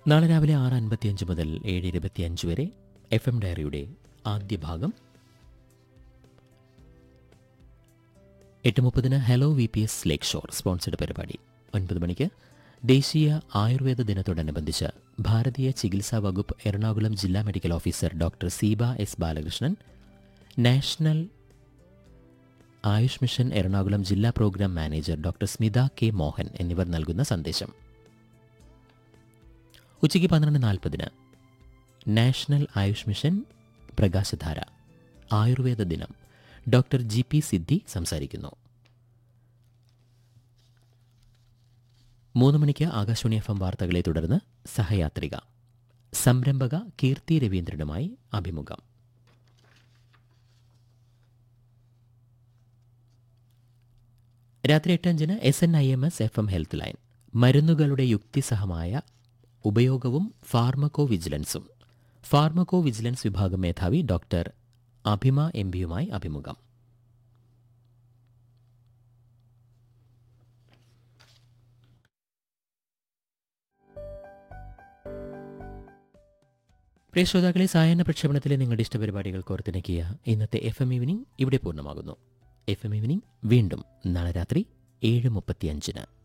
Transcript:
നാളെ രാവിലെ ആറ് അൻപത്തിയഞ്ച് മുതൽ ഏഴ് ഇരുപത്തിയഞ്ച് വരെ എഫ് എം ഡയറിയുടെ ആദ്യ ഭാഗം എട്ട് മുപ്പതിന് hello V P S Lakeshore sponsored പരിപാടി ഒൻപത് മണിക്ക് ദേശീയ ആയുർവേദ ദിനത്തോടനുബന്ധിച്ച് ഭാരതീയ ചികിത്സാ വകുപ്പ് എറണാകുളം ജില്ലാ medical officer doctor Seeba S Balakrishnan national Ayush mission Ernakulam ജില്ലാ programme manager doctor Smitha K Mohan എന്നിവർ നൽകുന്ന സന്ദേശം ഉച്ചയ്ക്ക് പന്ത്രണ്ട് നാൽപ്പതിന് നാഷണൽ ആയുഷ് മിഷൻ പ്രകാശധാര ആയുർവേദ ദിനം ഡോക്ടർ ജി പി സിദ്ധി സംസാരിക്കുന്നു മൂന്ന് മണിക്ക് ആകാശവാണി എഫ് എം വാർത്തകളെ തുടർന്ന് സഹയാത്രിക സംരംഭക കീർത്തി രവീന്ദ്രനുമായി അഭിമുഖം രാത്രി എട്ടഞ്ചിന് S N I M S F M health line മരുന്നുകളുടെ യുക്തിസഹമായ ഉപയോഗവും ഫാർമക്കോ വിജിലൻസും ഫാർമക്കോ വിജിലൻസ് വിഭാഗം മേധാവി ഡോക്ടർ അഭിമ എം പിയുമായി അഭിമുഖം പ്രിയ ശ്രോതാക്കളെ സായന പ്രക്ഷേപണത്തിലെ നിങ്ങളുടെ ഇഷ്ടപരിപാടികൾ കോർത്തിണക്കിയ ഇന്നത്തെ എഫ് എം ഈവനിംഗ് ഇവിടെ പൂർണ്ണമാകുന്നു എഫ് എം ഈവനിംഗ് വീണ്ടും നാളെ രാത്രി ഏഴ് മുപ്പത്തിയഞ്ചിന്